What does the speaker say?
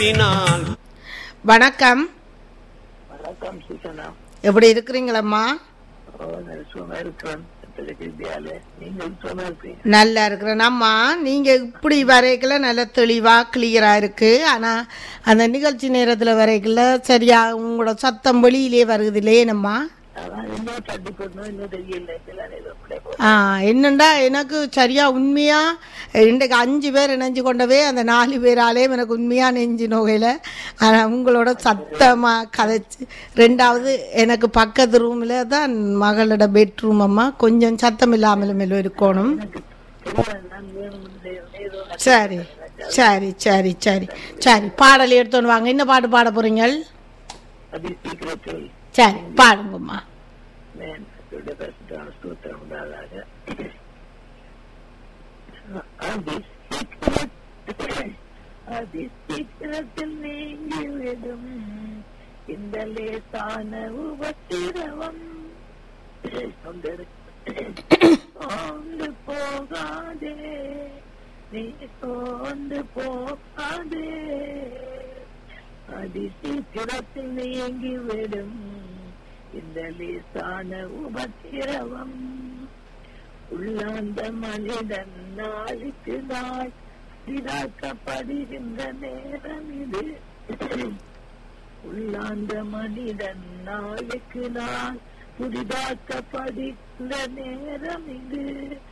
நாள் வணக்கம் வணக்கம் சூசனா எப்படி இருக்கிறீங்களம்மா ஓ நான் சும்மா இருக்கிறேன் வித்யாலய நீங்கள் சும்மா இருக்கீங்க நல்லா இருக்கிறேன் அம்மா நீங்கள் இப்படி வரைக்கல நல்ல தெளிவாக கிளியராக இருக்குது ஆனால் அந்த நிகழ்ச்சி நேரத்தில் வரைக்கல சரியா உங்களோட சத்தம் வெளியிலே வருது இல்லையேனம்மா அதான் இன்னும் தட்டி போடணும் இன்னும் தெரியல இதெல்லாம் ஏதோ பிள்ளை போ ஆ என்னண்டா எனக்கு சரியா உண்மையா இன்றைக்கு அஞ்சு பேர் இணைஞ்சு கொண்டவே அந்த நாலு பேராலே எனக்கு உண்மையா நெஞ்சு நோகையில் ஆனால் உங்களோட சத்தமாக கதைச்சு ரெண்டாவது எனக்கு பக்கத்து ரூமில் தான் மகளோட பெட்ரூம் அம்மா கொஞ்சம் சத்தம் இல்லாமலும் இருக்கணும் தெரியாது நான் வேணும் ஏதோ சரி சரி சரி சரி சரி பாடல் எடுத்துன்னு வாங்க என்ன பாட்டு பாட போறீங்க அதி சீக்கிரத்தில் சரி பாடுங்கம்மா மேன் அவருடைய பரிசுத்தான ஸ்தோத்திரம் உண்டாதாக அதி சீக்கிரத்தில் அதி சீக்கிரத்தில் நீங்கிவிடும் இந்த லேசான உபத்திரவம் சோர்ந்து போகாதே நீ சோர்ந்து போகாதே அதி சீக்கிரத்தில் நீங்கிவிடும் இந்த லேசான உபத்திரவம் உள்ளாந்த மனிதன் நாளுக்கு நாள் இதாக்கப்படுகின்ற நேரம் இது உள்ளாந்த மனிதன் நாளுக்கு நாள் புதிதாக்கப்படுகின்ற நேரம் இது